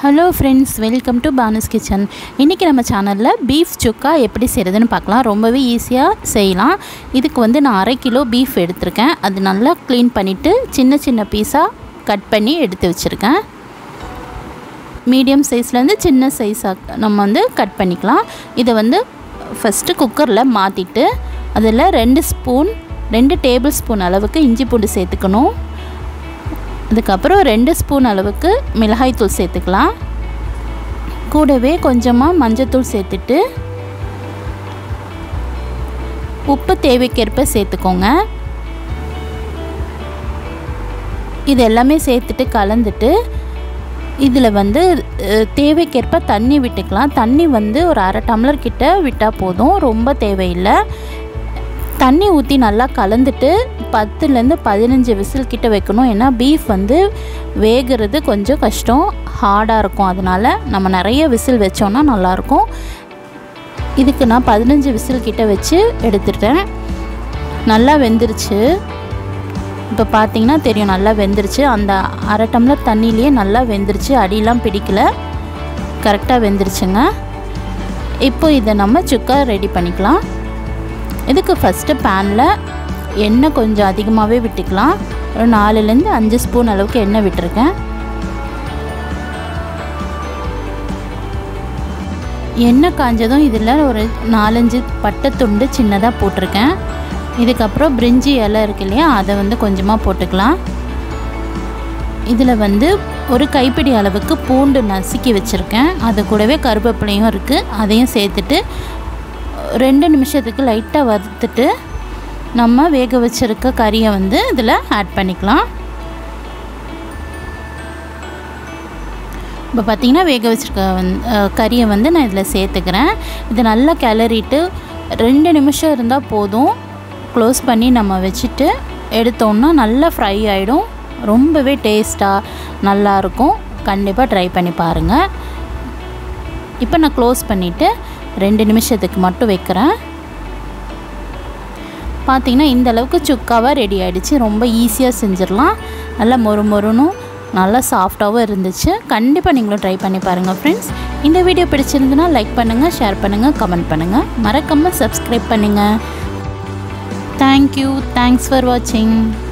hello friends welcome to Banu's kitchen இன்றைக்கி நம்ம சேனலில் பீஃப் சுக்கா எப்படி செய்கிறதுன்னு பார்க்கலாம் ரொம்பவே ஈஸியாக செய்யலாம் இதுக்கு வந்து நான் அரை கிலோ பீஃப் எடுத்திருக்கேன் அது நல்லா க்ளீன் பண்ணிவிட்டு சின்ன சின்ன பீஸாக கட் பண்ணி எடுத்து வச்சுருக்கேன் மீடியம் சைஸ்லேருந்து சின்ன சைஸாக நம்ம வந்து கட் பண்ணிக்கலாம் இதை வந்து ஃபஸ்ட்டு குக்கரில் மாற்றிட்டு அதில் ரெண்டு ஸ்பூன் ரெண்டு டேபிள் ஸ்பூன் அளவுக்கு இஞ்சி பூண்டு சேர்த்துக்கணும் அதுக்கப்புறம் ரெண்டு ஸ்பூன் அளவுக்கு மிளகாய்த்தூள் சேர்த்துக்கலாம் கூடவே கொஞ்சமாக மஞ்சத்தூள் சேர்த்துட்டு உப்பு தேவைக்கேற்ப சேர்த்துக்கோங்க இது எல்லாமே சேர்த்துட்டு கலந்துட்டு இதில் வந்து தேவைக்கேற்ப தண்ணி விட்டுக்கலாம் தண்ணி வந்து ஒரு அரை டம்ளர் கிட்ட விட்டால் போதும் ரொம்ப தேவையில்லை தண்ணி ஊற்றி நல்லா கலந்துட்டு பத்துலேருந்து பதினஞ்சு விசில் கிட்ட வைக்கணும் ஏன்னா பீஃப் வந்து வேகிறது கொஞ்சம் கஷ்டம் ஹார்டாக இருக்கும் அதனால் நம்ம நிறைய விசில் வச்சோன்னா நல்லாயிருக்கும் இதுக்கு நான் பதினஞ்சு விசில் கிட்ட வச்சு எடுத்துட்டேன் நல்லா வெந்துருச்சு இப்போ பார்த்தீங்கன்னா தெரியும் நல்லா வெந்துருச்சு அந்த அரை டம்ளர் தண்ணியிலேயே நல்லா வெந்துருச்சு அடியெலாம் பிடிக்கல கரெக்டாக வெந்துருச்சுங்க இப்போ இதை நம்ம சுக்கா ரெடி பண்ணிக்கலாம் இதுக்கு ஃபஸ்ட்டு பேனில் எண்ணெய் கொஞ்சம் அதிகமாகவே விட்டுக்கலாம் ஒரு நாலுலேருந்து அஞ்சு ஸ்பூன் அளவுக்கு எண்ணெய் விட்டுருக்கேன் எண்ணெய் காஞ்சதும் இதில் ஒரு நாலஞ்சு பட்டை துண்டு சின்னதாக போட்டிருக்கேன் இதுக்கப்புறம் பிரிஞ்சி இலை இருக்கு இல்லையா அதை வந்து கொஞ்சமாக போட்டுக்கலாம் இதில் வந்து ஒரு கைப்பிடி அளவுக்கு பூண்டு நசுக்கி வச்சுருக்கேன் அது கூடவே கருவேப்பிலையும் இருக்குது அதையும் சேர்த்துட்டு ரெண்டு நிமிஷத்துக்கு லைட்டாக வறுத்துட்டு நம்ம வேக வச்சுருக்க கறியை வந்து இதில் ஆட் பண்ணிக்கலாம் இப்போ பார்த்திங்கன்னா வேக வச்சுருக்க வந் கறியை வந்து நான் இதில் சேர்த்துக்கிறேன் இதை நல்லா கிளறிட்டு ரெண்டு நிமிஷம் இருந்தால் போதும் க்ளோஸ் பண்ணி நம்ம வச்சுட்டு எடுத்தோன்னா நல்லா ஃப்ரை ஆகிடும் ரொம்பவே டேஸ்ட்டாக நல்லாயிருக்கும் கண்டிப்பாக ட்ரை பண்ணி பாருங்கள் இப்போ நான் க்ளோஸ் பண்ணிவிட்டு ரெண்டு நிமிஷத்துக்கு மட்டும் வைக்கிறேன் பார்த்திங்கன்னா இந்த அளவுக்கு சுக்காவாக ரெடி ஆகிடுச்சு ரொம்ப ஈஸியாக செஞ்சிடலாம் நல்லா மொறு மொறுனும் நல்லா சாஃப்டாகவும் இருந்துச்சு கண்டிப்பாக நீங்களும் ட்ரை பண்ணி பாருங்கள் ஃப்ரெண்ட்ஸ் இந்த வீடியோ பிடிச்சிருந்துன்னா லைக் பண்ணுங்கள் ஷேர் பண்ணுங்கள் கமெண்ட் பண்ணுங்கள் மறக்காமல் சப்ஸ்கிரைப் பண்ணுங்கள் தேங்க்யூ தேங்க்ஸ் ஃபார் வாட்சிங்